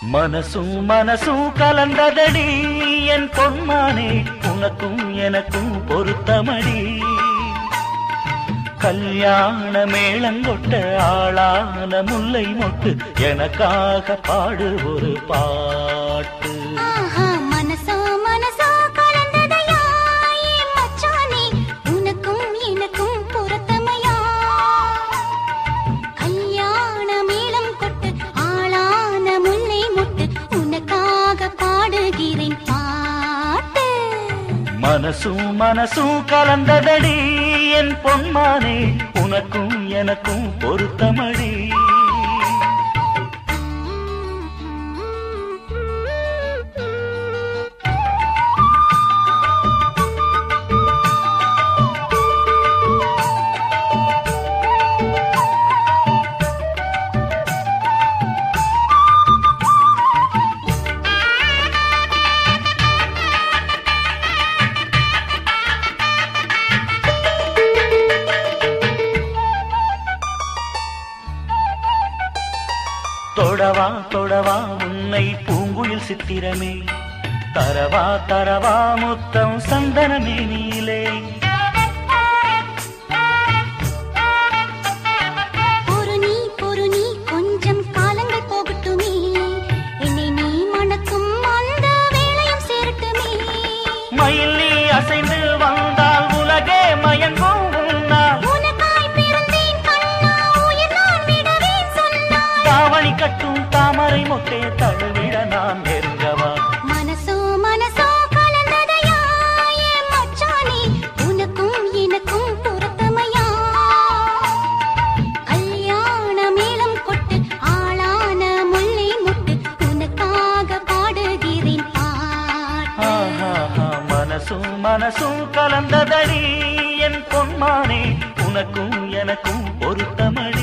மனசும் மனசும் கலந்ததடி என் பொன்மானே உனக்கும் எனக்கும் பொருத்தமடி கல்யாண மேளங்கொட்ட ஆளான முல்லை மொட்டு எனக்காக பாடு ஒரு பாட்டு ஆஹா மனசோ மனசோ கலந்ததையா என் மச்சானே உனக்கும் எனக்கும் பொருத்தமையா கல்யாண மேளம் கொட்டு ஆளான முல்லை மொட்டு உனக்காக பாடுகிறேன் பாட்டு மனசும் மனசும் கலந்ததடி என் பொன்மானே உனக்கும் எனக்கும் பொருத்தமடி தொடவா தொடவா உன்னை பூங்குயில் சித்திரமே தரவா தரவா முத்தம் சந்தனமே நீலே பொறு நீ பொறு நீ கொஞ்சம் காலங்கள் போகட்டுமே என்னை நீ மணக்கும் அந்த வேளையும் சேரட்டுமே மயில் நீ அசைந்து வந்தால் உலகே மயங்கும் உன்னால் உனக்காய் பிறந்தேன் கண்ணா உயிர் நான் விடவேன் சொன்னாய் தாவணி கட்டும் தாமரை மொட்டே தழுவிட நான் நெருங்கவா மனசோ மனசோ கலந்ததையா என் மச்சானே உனக்கும் எனக்கும் பொருத்தமையா கல்யாண மேளம் கொட்டு ஆளான முல்லை முட்டு உனக்காக பாடுகிறேன் பாட்டு ஆஹாஹா, மனசும் மனசும் கலந்ததடி என் பொன்மானே உனக்கும் எனக்கும் பொருத்தமடி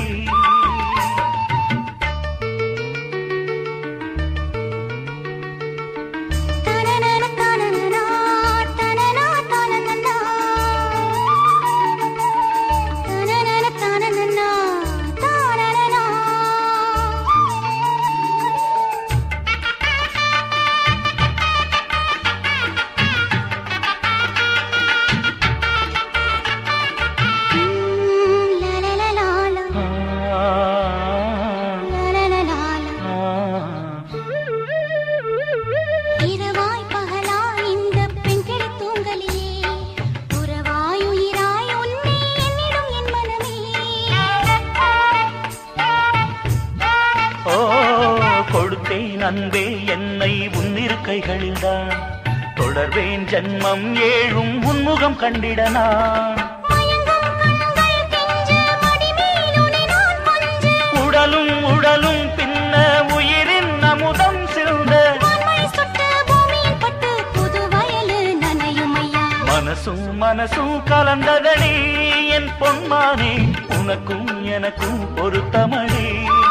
தனனன தனனனா, தனனா தனனனா. தனனன தனனனா, தனனனா. ம், லலலலாலா, ஆ, லலலலாலா. ஆ. இரவாய் பகலாய் இந்த பெண் கிளி தூங்கலியே உறவாய் உயிராய் உன்னை என்னிடம் என் மனமே ஓ கொடுத்தேன் அன்பே என்னை உன்னிருக்கைகளில்தான் தொடர்வேன் ஜன்மம் ஏழும் உன்முகம் கண்டிட நான் மயங்கும் கண்கள் கெஞ்ச மடிமேல் உன்னை நான் கொஞ்ச உடலும் உடலும் பின்ன உயிரின் அமுதம் சில்ந்த வான்மழை சொட்ட பூமியில் பட்டு புது வயலு நனையும் ஐயா மனசும் மனசும் கலந்ததடி என் பொன்மானே உனக்கும் எனக்கும் பொருத்தமடி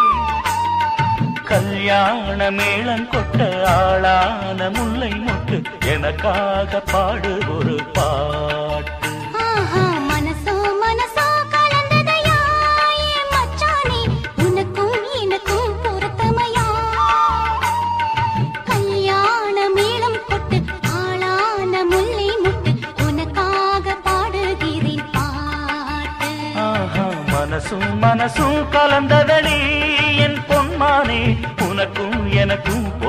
கல்யாண மேளம் கொட்ட ஆளான முல்லை மொட்டு எனக்காக பாடு ஒரு பாட்டு ஆஹா மனசோ மனசோ கலந்ததையா என் மச்சானே உனக்கும் எனக்கும் பொருத்தமையா கல்யாண மேளம் கொட்டு ஆளான முல்லை முட்டு உனக்காக பாடுகிறேன் பாட்டு ஆஹா, மனசும் மனசும் கலந்ததடி என் பொன்மானே உனக்கும் எனக்கும்